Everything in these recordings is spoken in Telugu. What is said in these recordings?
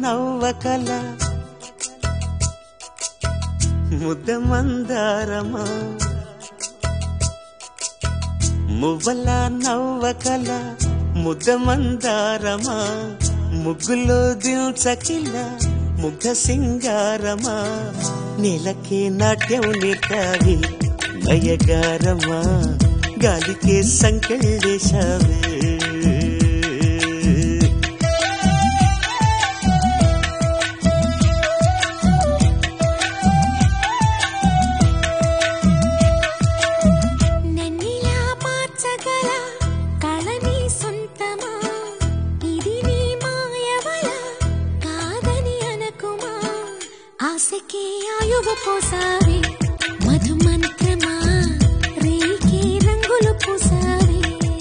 నవ్వకల ముద్ద మందారమా మువ్వల నవ్వకల ముద్ద మందారమా ముగ్గులో దిల్చకిల ముగ్ధ సింగారమా నెలకే నాట్యం నేర్తావి నయగారమా గాలికే సంకెళ్ళేశావే నన్నిలా మార్చగల కళ నీ సొంతమా ఇది నీ మాయవల కాదని అనకుమా ఆశకే ఆయువు పోసావే మధు మంత్రమా రేకే రంగులు పూసావే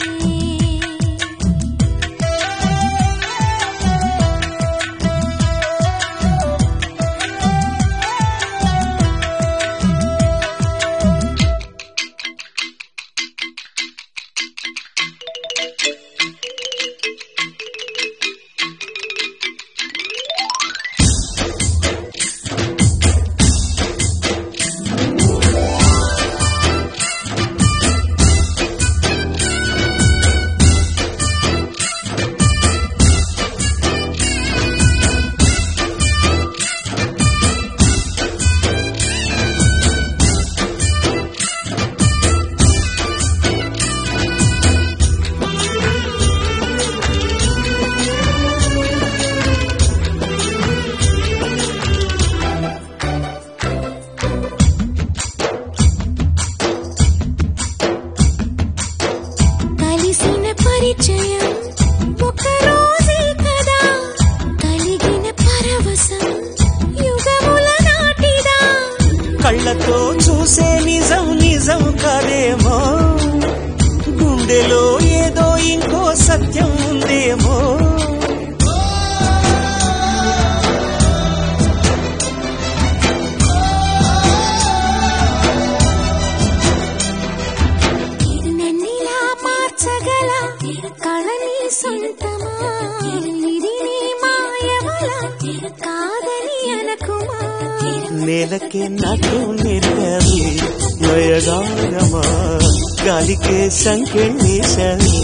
కలిసిన పరిచయం ఒక రోజే కదా కలిగిన పరవశం యుగముల నాటిదా కళ్ళతో చూసే నిజం నిజం కాదేమో గుండెలో ఏదో ఇంకో సత్యం ఉందేమో ఇది నన్నిలా మార్చగల కళని సొంతమా ఇది నీ మాయవల కాదని అనకుమా నేలకే నాట్యం నేర్పావి నయగారమా గాలికే సంకెళ్ళేశావే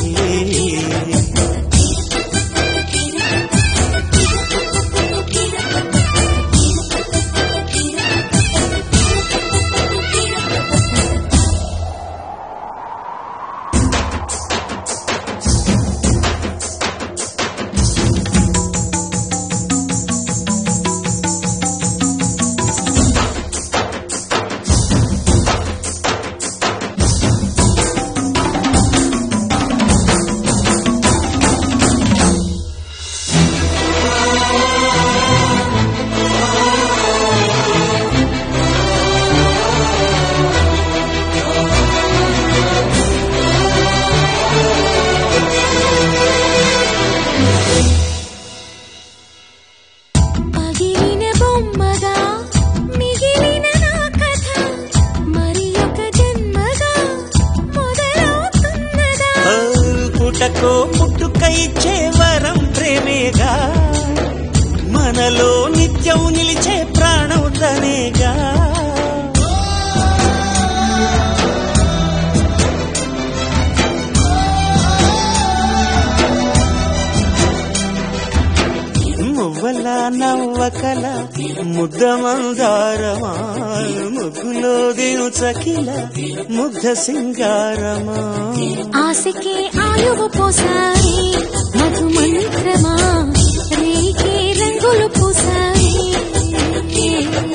పగిలిన బొమ్మగా మిగిలిన నా కథ మరి ఒక జన్మగా మొదలవుతున్నదా ఆ, పుటకో పుట్టుకై వరం ప్రేమేగా మనలో నిత్యం నిలిచే ప్రాణం తనేగా మువ్వల నవ్వకల ముద్ద మందారమా ముగ్గులో దిను చకిల ముగ్ధ సింగారమా ఆశకే ఆయువు పోసారి మధు మంత్రమా రేకే రంగులు పూసారి